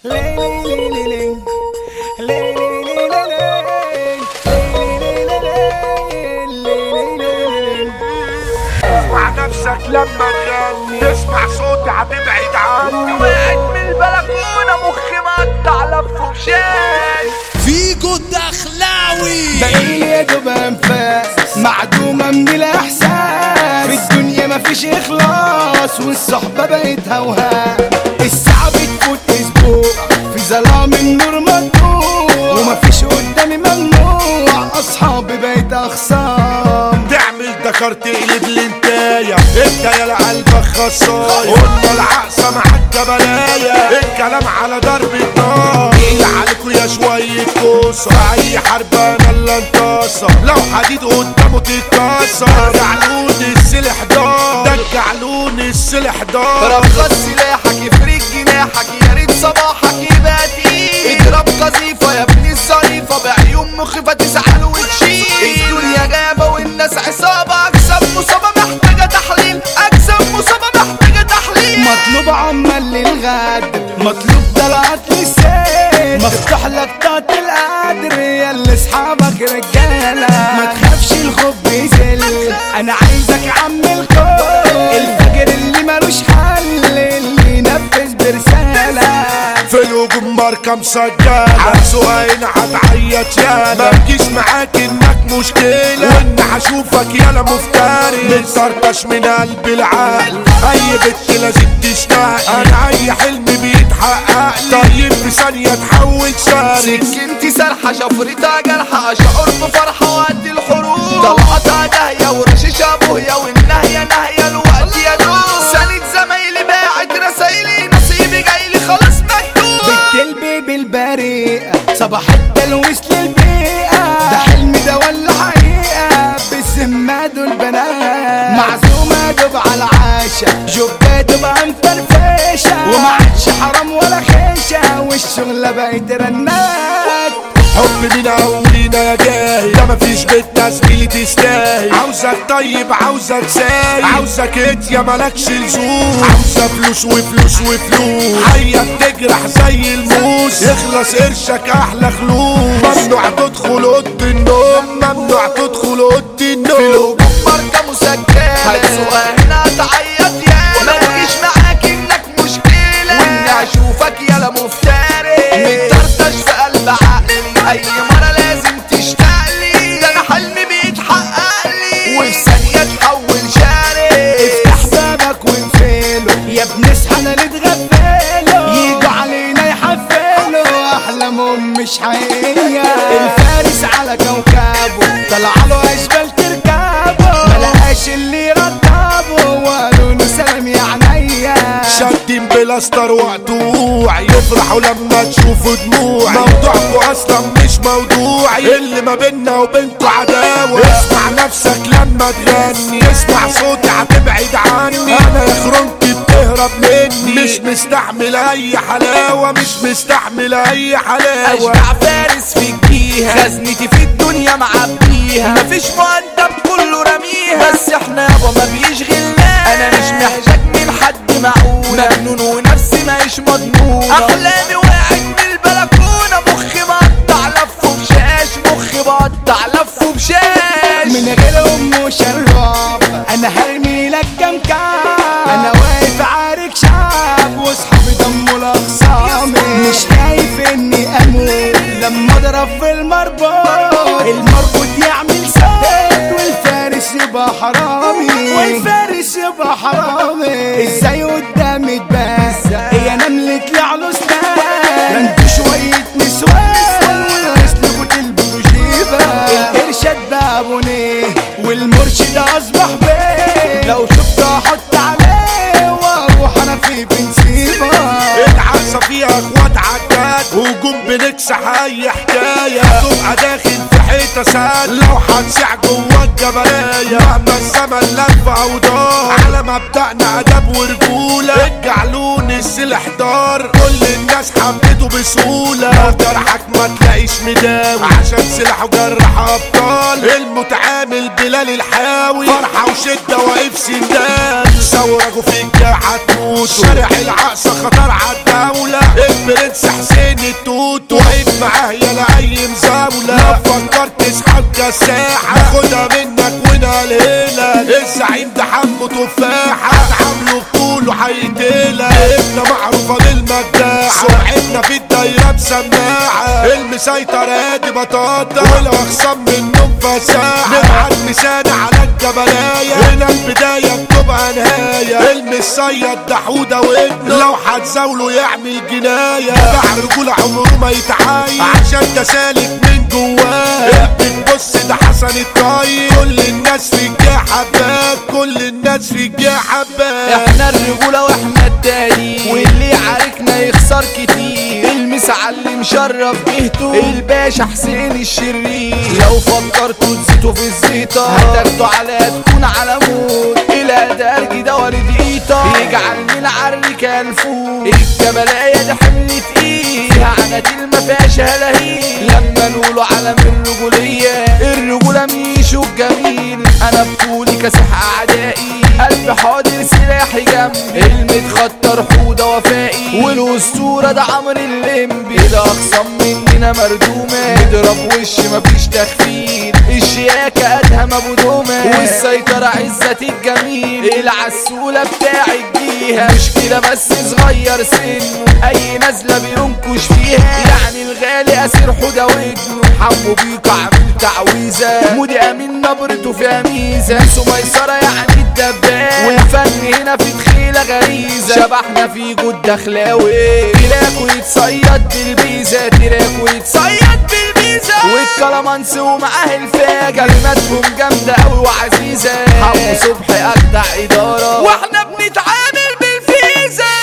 اسمع نفسك لما تغني تسمع صوتي هتبعد عني وقعت من البلكونة مخي مقطع لف وشاي فيجو الدخلاوي بقيل يا دوب انفاس معدومة من الاحساس في الدنيا مفيش اخلاص والصحبة بقت هوهان الساعة بتفوت اسبوع في ظلام النور مطبوع ومفيش قدامي ممنوع اصحابي بقت اخصام تعمل دكر تقلب الانتاية انت يا قلبك خصاية قلنا العقصة مع الجبلاية الكلام على ضرب النار ايه عليكوا يا شوية كوسة اي حرب انا اللي انتصر لو حديد قدامه تتكسر جعلون السلاح دار ده جعلون السلاح دار رفض سلاحك يفرق جناحك يا ريت صباحك يبقى تقيل اضرب قذيفة يا ابن الظريفة بعيون مخيفة تزعل وتشيل الدنيا غابة والناس عصابة أجسام مصابة محتاجة تحليل أجسام مصابة محتاجة تحليل مطلوب عمال للغد مطلوب طلعت للسيد مفتوح لك طاقة القدر يا اللي اصحابك رجالة ما تخافش الخوف بيزل انا عايزك يا عم الكل الفجر اللي ملوش حل اللي ينفذ برسالة في الهجوم ماركة مسجلة عالسؤالين هتعيط يالا ما بجيش معاك انك مشكلة وان هشوفك يالا مفتري متطرطش من قلب العقل اي بنت لازم تشتاق انا اي حلم بيتحقق طيب في ثانية تحول شارك سكنتي سرحة شفرتها جرحة أشعر بفرحة وقت الحروب طلعتها داهية ورشيشة بوهية والنهية نهية الوقت يا دوب سند زمايلي باعت رسايلي نصيبي جايلي خلاص مكتوب بتلبي بالبريئة صباح التلويس للبيئة ده حلم ده ولا حقيقة بالسمة دول بنات معزومة دوب على العاشا جبة تبقى مفرفشة وما عادش حرام ولا خيشة والشغلة بقت رنات حب من اولينا يا جاهل ده مفيش بيتنا زميلي تستاهل عاوزك طيب عاوزك سايب عاوزك انت يا مالكش لزوم عاوزة فلوس وفلوس وفلوس حيك تجرح زي الموس يخلص قرشك احلى خلوص ممنوع تدخل اوضه النوم ممنوع تدخل اوضه النوم ماركة مسجلة هتسوقها هنا هتعيط يالا ما تجيش معاك انك مشكلة واني اشوفك يالا مفتري متطرطش في قلب عقلي اي مرة لازم تشتاقلي ده انا حلمي بيتحققلي وفي ثانية تحول شاري افتح بابك وانفله يا ابن اصحى نتغفله يجوا علينا يحفلوا احلامهم مش حقيقية الفارس على كوكبه طلع له اشبال تركبه ملقاش اللي يرتبه وقالوا له سلام يا عينيا شادين بلاستر وقطوع يفرحوا لما تشوفوا دموع موضوعكوا اصلا مش موضوعي اللي ما بينا وبينكوا عداوة اسمع نفسك لما تغني اسمع صوتي هتبعد عني انا يا خرونتي بتهرب مني مش مستحمل اي حلاوة مش مستحمل اي حلاوة اشجع فارس في الجيهة خزنتي في الدنيا معبيها مفيش مؤدب كله رميها بس احنا يابا ما بيشغلناش انا مش محتاج من حد معقولة مجنون ونفسي ماهيش مضمونة احلامي وقعت من البلكونة مخي مقطع لف بشاش مخي بقطع لف بشاش من غيرهم مشرف انا هرمي لك كم كام انا واقف عارك شعب واصحابي دموا لاخصامي مش خايف اني اموت لما اضرب في المربوط المربوط يعمل صوت والفارس يبقى حرامي والفارس يبقى حرامي ازاي قدامي تبان هي نملة العلوستان انتوا شوية نسوان ويسلكوا تلبسوا جيبة الارشاد بقى بنيه والمرشد اصبح بيه لو شفته احط عليه واروح انا في بنسيبه العصا فيها اخوات عداد هجوم بنكسح اي حكاية تبقى داخل في حيطة ساد لو هتسع جوا الجبلاية مهما الزمن لف او دار على مبدأنا ادب ورجولة الجعلون السلاح دار كل الناس حبيته بسهولة لو جرحك ما تلاقيش مداوي عشان سلاحه جرح ابطال المتعامل بلال الحاوي فرحة وشدة واقف سندان ثورجوا فيك يا هتموت شارع العقصة خطر عالدولة البرنس على ابنا معروفة للمجداع سمعتنا في الدايرة مسماعة المسيطر هادي بطاطا والاخصام منهم فساعة نبعت لسانة على الجبلاية هنا البداية بتبقى نهاية المصيد ده حودة وابنه لو هتزاوله يعمل جناية بتاع رجولة عمره ما يتعايش عشان ده سالك من جواه بتبص ده حسن الطيب كل الناس في الجاه حباك كل الناس في الجاه حباك احنا الرجولة واحنا التاني واللي يعاركنا يخسر كتير المسعى اللي مشرف جهته الباشا حسين الشرير لو فكرتوا تزيتوا في الزيطة هتاخدوا على تكون على موت الى درج ده ورد ايطا يجعل من عرك الفوت الجبلاية دي حمل تقيل فيها عناتيل ما فيهاش هلاهيل لما نقولوا علم الرجولية الرجولة ميشو الجميل انا بطولي كاسح اعدائي قلب حاضر سلاحي جنبي المتخطر حودة وفائي والاسطورة ده عمرو الليمبي الاخصام مننا مردومة نضرب وش مفيش تخفيل الشياكة ادهم ابو دومة والسيطرة عزة الجميل العسولة بتاع الجيهة مشكلة بس صغير سنه اي نزلة بينكش فيها يعني الغالي اسير حودة وابنه حمو بيك عامل تعويذة مودي امين نبرته فيها ميزة نسو ميسرة يعني الدباب والفن هنا في تخيلة غريزة شبحنا في جود دخلاوي تراك ويتصيد بالبيزة تراك ويتصيد بالبيزة والكلامانس ومعاه الفا كلماتهم جامدة أوي وعزيزة حمو صبحي أجدع إدارة واحنا بنتعامل بالفيزا